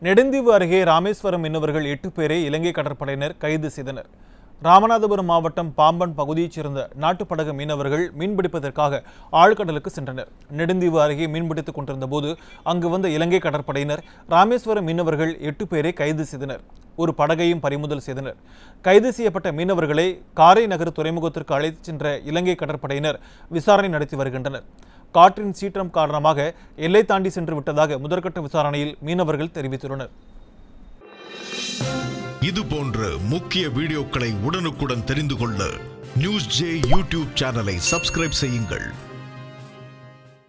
நெடுந்தீவு அருகே ராமேஸ்வரம் மீனவர்கள் எட்டு பேரை இலங்கை கடற்படையினர் கைது செய்தனர் ராமநாதபுரம் மாவட்டம் பாம்பன் பகுதியைச் சேர்ந்த நாட்டுப்படகு மீனவர்கள் மீன்பிடிப்பதற்காக ஆழ்கடலுக்கு சென்றனர் நெடுந்தீவு அருகே மீன்பிடித்துக் கொண்டிருந்த போது அங்கு வந்த இலங்கை கடற்படையினர் ராமேஸ்வரம் மீனவர்கள் எட்டு பேரை கைது செய்தனர் ஒரு படகையும் பறிமுதல் செய்தனர் கைது செய்யப்பட்ட மீனவர்களை காரை நகர் துறைமுகத்திற்கு அழைத்துச் சென்ற இலங்கை கடற்படையினர் விசாரணை நடத்தி வருகின்றனர் காற்றின் சீற்றம் காரணமாக எல்லை தாண்டி சென்று விட்டதாக முதற்கட்ட விசாரணையில் மீனவர்கள் தெரிவித்துள்ளனர் இது போன்ற முக்கிய வீடியோக்களை உடனுக்குடன் தெரிந்து கொள்ள நியூஸ் ஜே யூடியூப் சேனலை சப்ஸ்கிரைப் செய்யுங்கள்